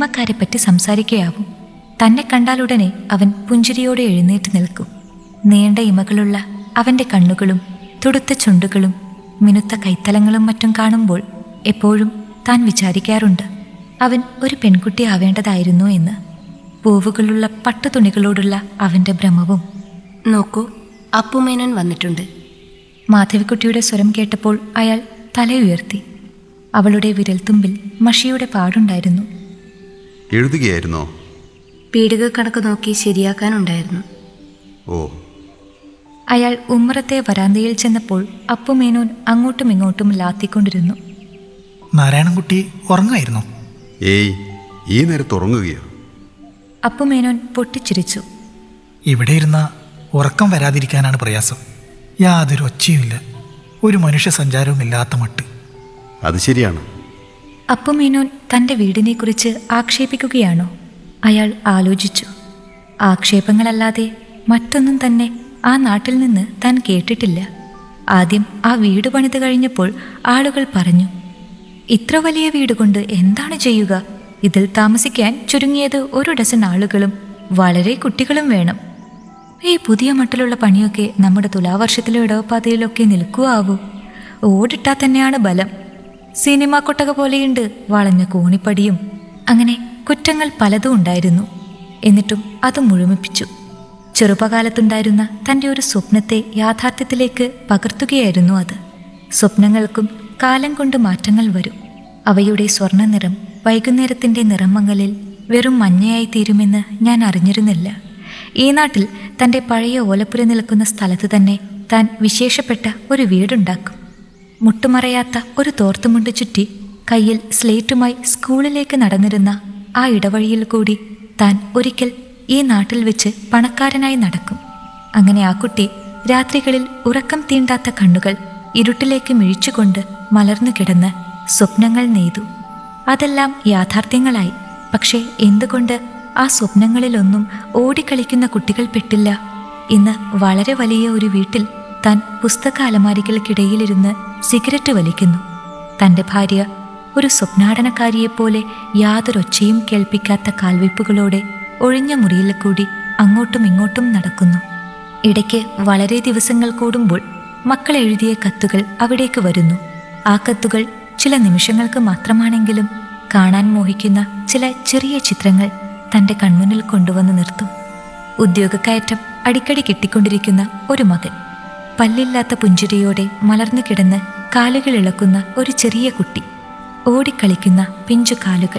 സിനിമക്കാരെപ്പറ്റി സംസാരിക്കുകയാവും തന്നെ കണ്ടാലുടനെ അവൻ പുഞ്ചിരിയോടെ എഴുന്നേറ്റ് നിൽക്കും നീണ്ട ഇമകളുള്ള അവന്റെ കണ്ണുകളും തുടുത്ത ചുണ്ടുകളും മിനുത്ത കൈത്തലങ്ങളും മറ്റും കാണുമ്പോൾ എപ്പോഴും താൻ വിചാരിക്കാറുണ്ട് അവൻ ഒരു പെൺകുട്ടി ആവേണ്ടതായിരുന്നു എന്ന് പൂവുകളുള്ള പട്ടുതുണികളോടുള്ള അവന്റെ ഭ്രമവും നോക്കൂ അപ്പുമേനോൻ വന്നിട്ടുണ്ട് മാധവിക്കുട്ടിയുടെ സ്വരം കേട്ടപ്പോൾ അയാൾ തലയുയർത്തി അവളുടെ വിരൽത്തുമ്പിൽ മഷിയുടെ പാടുണ്ടായിരുന്നു എഴുതുകയായിരുന്നോ പീടിക കണക്ക് നോക്കി ശരിയാക്കാനുണ്ടായിരുന്നു ഓ അയാൾ ഉമ്മറത്തെ വരാന്തയിൽ ചെന്നപ്പോൾ അപ്പുമേനോൻ അങ്ങോട്ടും ഇങ്ങോട്ടും ലാത്തിക്കൊണ്ടിരുന്നു നാരായണൻകുട്ടി ഉറങ്ങുമായിരുന്നോ ഏയ് ഈ നേരത്ത് ഉറങ്ങുകയോ അപ്പുമേനോൻ പൊട്ടിച്ചിരിച്ചു ഇവിടെ ഇരുന്ന ഉറക്കം വരാതിരിക്കാനാണ് പ്രയാസം യാതൊരു ഒച്ചയുമില്ല ഒരു മനുഷ്യ സഞ്ചാരവും ഇല്ലാത്ത മട്ട് അത് ശരിയാണ് അപ്പുമേനോൻ തന്റെ വീടിനെക്കുറിച്ച് ആക്ഷേപിക്കുകയാണോ അയാൾ ആലോചിച്ചു ആക്ഷേപങ്ങളല്ലാതെ മറ്റൊന്നും തന്നെ ആ നാട്ടിൽ നിന്ന് താൻ കേട്ടിട്ടില്ല ആദ്യം ആ വീട് പണിത് കഴിഞ്ഞപ്പോൾ ആളുകൾ പറഞ്ഞു ഇത്ര വലിയ വീട് കൊണ്ട് എന്താണ് ചെയ്യുക ഇതിൽ താമസിക്കാൻ ചുരുങ്ങിയത് ഒരു ഡസൻ ആളുകളും വളരെ കുട്ടികളും വേണം ഈ പുതിയ മട്ടിലുള്ള പണിയൊക്കെ നമ്മുടെ തുലാവർഷത്തിലെ ഇടവപ്പാതയിലൊക്കെ നിൽക്കുവാവൂ ഓടിട്ടാ തന്നെയാണ് ബലം സിനിമ കൊട്ടക പോലെയുണ്ട് വളഞ്ഞ കോണിപ്പടിയും അങ്ങനെ കുറ്റങ്ങൾ പലതും ഉണ്ടായിരുന്നു എന്നിട്ടും അത് മുഴുമിപ്പിച്ചു ചെറുപ്പകാലത്തുണ്ടായിരുന്ന തൻ്റെ ഒരു സ്വപ്നത്തെ യാഥാർത്ഥ്യത്തിലേക്ക് പകർത്തുകയായിരുന്നു അത് സ്വപ്നങ്ങൾക്കും കാലം കൊണ്ട് മാറ്റങ്ങൾ വരും അവയുടെ സ്വർണ്ണ നിറം വൈകുന്നേരത്തിൻ്റെ നിറമങ്ങലിൽ വെറും മഞ്ഞയായി തീരുമെന്ന് ഞാൻ അറിഞ്ഞിരുന്നില്ല ഈ നാട്ടിൽ തൻ്റെ പഴയ ഓലപ്പുര നിൽക്കുന്ന സ്ഥലത്ത് തന്നെ താൻ വിശേഷപ്പെട്ട ഒരു വീടുണ്ടാക്കും മുട്ടുമറയാത്ത ഒരു തോർത്തുമുണ്ട് ചുറ്റി കയ്യിൽ സ്ലേറ്റുമായി സ്കൂളിലേക്ക് നടന്നിരുന്ന ആ ഇടവഴിയിൽ കൂടി താൻ ഒരിക്കൽ ഈ നാട്ടിൽ വെച്ച് പണക്കാരനായി നടക്കും അങ്ങനെ ആ കുട്ടി രാത്രികളിൽ ഉറക്കം തീണ്ടാത്ത കണ്ണുകൾ ഇരുട്ടിലേക്ക് മിഴിച്ചുകൊണ്ട് മലർന്നു കിടന്ന് സ്വപ്നങ്ങൾ നെയ്തു അതെല്ലാം യാഥാർത്ഥ്യങ്ങളായി പക്ഷേ എന്തുകൊണ്ട് ആ സ്വപ്നങ്ങളിലൊന്നും ഓടിക്കളിക്കുന്ന കുട്ടികൾ പെട്ടില്ല ഇന്ന് വളരെ വലിയ ഒരു വീട്ടിൽ താൻ പുസ്തക അലമാരികൾക്കിടയിലിരുന്ന് സിഗരറ്റ് വലിക്കുന്നു തൻ്റെ ഭാര്യ ഒരു സ്വപ്നാടനക്കാരിയെപ്പോലെ യാതൊരൊച്ചയും കേൾപ്പിക്കാത്ത കാൽവയ്പ്പുകളോടെ ഒഴിഞ്ഞ മുറിയിൽ കൂടി അങ്ങോട്ടും ഇങ്ങോട്ടും നടക്കുന്നു ഇടയ്ക്ക് വളരെ ദിവസങ്ങൾ കൂടുമ്പോൾ മക്കൾ എഴുതിയ കത്തുകൾ അവിടേക്ക് വരുന്നു ആ കത്തുകൾ ചില നിമിഷങ്ങൾക്ക് മാത്രമാണെങ്കിലും കാണാൻ മോഹിക്കുന്ന ചില ചെറിയ ചിത്രങ്ങൾ തൻ്റെ കൺമുന്നിൽ കൊണ്ടുവന്ന് നിർത്തും ഉദ്യോഗക്കയറ്റം അടിക്കടി കിട്ടിക്കൊണ്ടിരിക്കുന്ന ഒരു മകൻ പല്ലില്ലാത്ത പുഞ്ചിരിയോടെ മലർന്നു കിടന്ന് കാലുകൾ ഇളക്കുന്ന ഒരു ചെറിയ കുട്ടി ഓടിക്കളിക്കുന്ന പിഞ്ചു കാലുകൾ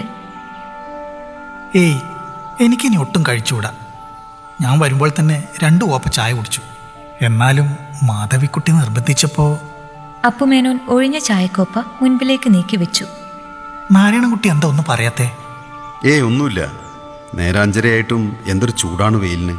ഏയ് എനിക്കിനി ഒട്ടും കഴിച്ചുകൂടാ ഞാൻ വരുമ്പോൾ തന്നെ രണ്ട് കോപ്പ ചായ കുടിച്ചു എന്നാലും മാധവിക്കുട്ടി നിർബന്ധിച്ചപ്പോൾ അപ്പുമേനോൻ ഒഴിഞ്ഞ ചായക്കോപ്പ മുൻപിലേക്ക് നീക്കി വെച്ചു നാരായണൻകുട്ടി എന്താ ഒന്നും പറയാത്തേ ഏ ഒന്നുമില്ല നേരാഞ്ചരയായിട്ടും എന്തൊരു ചൂടാണ് വെയിലിന്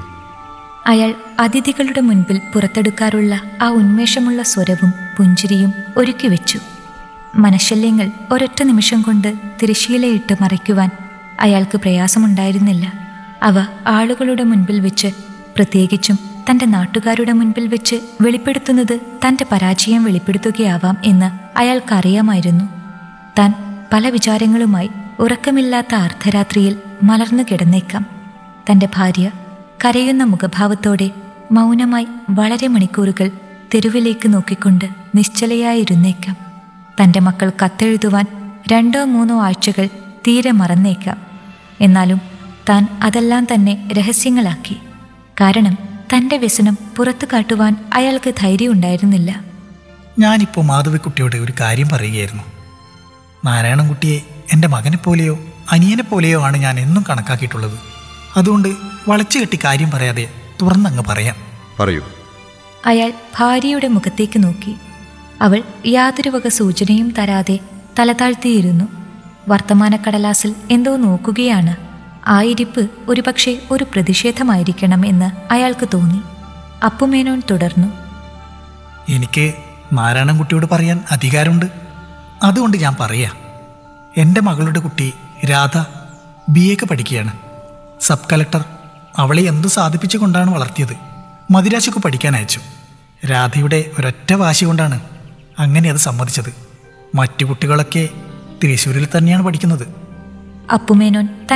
അയാൾ അതിഥികളുടെ മുൻപിൽ പുറത്തെടുക്കാറുള്ള ആ ഉന്മേഷമുള്ള സ്വരവും പുഞ്ചിരിയും ഒരുക്കി വെച്ചു മനശല്യങ്ങൾ ഒരൊറ്റ നിമിഷം കൊണ്ട് തിരശീലയിട്ട് മറയ്ക്കുവാൻ അയാൾക്ക് പ്രയാസമുണ്ടായിരുന്നില്ല അവ ആളുകളുടെ മുൻപിൽ വെച്ച് പ്രത്യേകിച്ചും തൻ്റെ നാട്ടുകാരുടെ മുൻപിൽ വെച്ച് വെളിപ്പെടുത്തുന്നത് തൻ്റെ പരാജയം വെളിപ്പെടുത്തുകയാവാം എന്ന് അയാൾക്കറിയാമായിരുന്നു താൻ പല വിചാരങ്ങളുമായി ഉറക്കമില്ലാത്ത അർദ്ധരാത്രിയിൽ മലർന്നു കിടന്നേക്കാം തൻ്റെ ഭാര്യ കരയുന്ന മുഖഭാവത്തോടെ മൗനമായി വളരെ മണിക്കൂറുകൾ തെരുവിലേക്ക് നോക്കിക്കൊണ്ട് നിശ്ചലയായിരുന്നേക്കാം തൻ്റെ മക്കൾ കത്തെഴുതുവാൻ രണ്ടോ മൂന്നോ ആഴ്ചകൾ തീരെ മറന്നേക്കാം എന്നാലും താൻ അതെല്ലാം തന്നെ രഹസ്യങ്ങളാക്കി കാരണം തൻ്റെ വ്യസനം പുറത്തു കാട്ടുവാൻ അയാൾക്ക് ധൈര്യമുണ്ടായിരുന്നില്ല ഞാനിപ്പോൾ മാധവിക്കുട്ടിയോട് ഒരു കാര്യം പറയുകയായിരുന്നു നാരായണൻകുട്ടിയെ എൻ്റെ മകനെ പോലെയോ അനിയനെ പോലെയോ ആണ് ഞാൻ എന്നും കണക്കാക്കിയിട്ടുള്ളത് അതുകൊണ്ട് വളച്ചു കെട്ടി കാര്യം പറയാതെ തുറന്നങ്ങ് പറയാം പറയൂ അയാൾ ഭാര്യയുടെ മുഖത്തേക്ക് നോക്കി അവൾ യാതൊരു വക സൂചനയും തരാതെ തലതാഴ്ത്തിയിരുന്നു വർത്തമാനക്കടലാസിൽ എന്തോ നോക്കുകയാണ് ആ ഇരിപ്പ് ഒരുപക്ഷെ ഒരു പ്രതിഷേധമായിരിക്കണം എന്ന് അയാൾക്ക് തോന്നി അപ്പുമേനോൻ തുടർന്നു എനിക്ക് നാരായണൻകുട്ടിയോട് പറയാൻ അധികാരമുണ്ട് അതുകൊണ്ട് ഞാൻ പറയാം എൻ്റെ മകളുടെ കുട്ടി രാധ ബി എക്ക് പഠിക്കുകയാണ് സബ് കളക്ടർ അവളെ എന്തു സാധിപ്പിച്ചു കൊണ്ടാണ് വളർത്തിയത് മദിരാശക്ക് പഠിക്കാൻ അയച്ചു രാധയുടെ ഒരൊറ്റ വാശി കൊണ്ടാണ് അങ്ങനെ അത് സമ്മതിച്ചത് മറ്റു കുട്ടികളൊക്കെ തൃശ്ശൂരിൽ തന്നെയാണ് പഠിക്കുന്നത് അപ്പുമേനോൻ